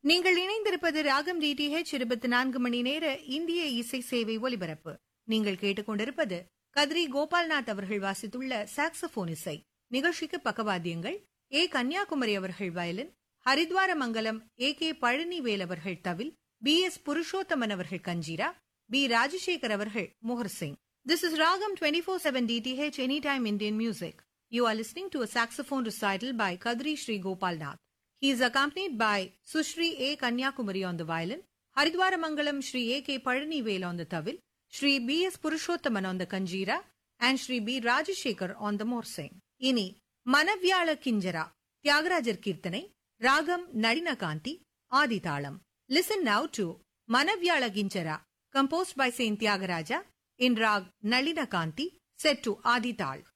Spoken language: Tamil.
நீங்கள் இணைந்திருப்பது ராகம் டிடிஹெச் இருபத்தி நான்கு மணி நேர இந்திய இசை சேவை ஒலிபரப்பு நீங்கள் கேட்டுக்கொண்டிருப்பது கத்ரி கோபால்நாத் அவர்கள் வாசித்துள்ள சாக்ஸபோன் இசை நிகழ்ச்சிக்கு பக்கவாத்தியங்கள் ஏ கன்னியாகுமரி அவர்கள் violin Haridwara Mangalam A K Palanivel அவர்கள் தவில் பி எஸ் புருஷோத்தமன் அவர்கள் கஞ்சீரா பி ராஜசேகர் அவர்கள் Mohar Singh this is Raagam twenty four seven DTH any time Indian music you are listening to a saxophone recital by Kadri Sri Gopalnath. He is accompanied by Sushri A. Kanyakumari on the violin, Haridwaramangalam Sri A. K. Palanivel on the tawil, Sri B. S. Purushothaman on the kanjira, and Sri B. Rajashekar on the morsing. இனி மனவியாள கிஞ்சரா தியாகராஜர் கீர்த்தனை ராகம் நளினகாந்தி ஆதிதாளம் listen now to Manavyalakinchara composed by Saint Tyagaraja in rag Nalinakanti set to ஆதிதாள்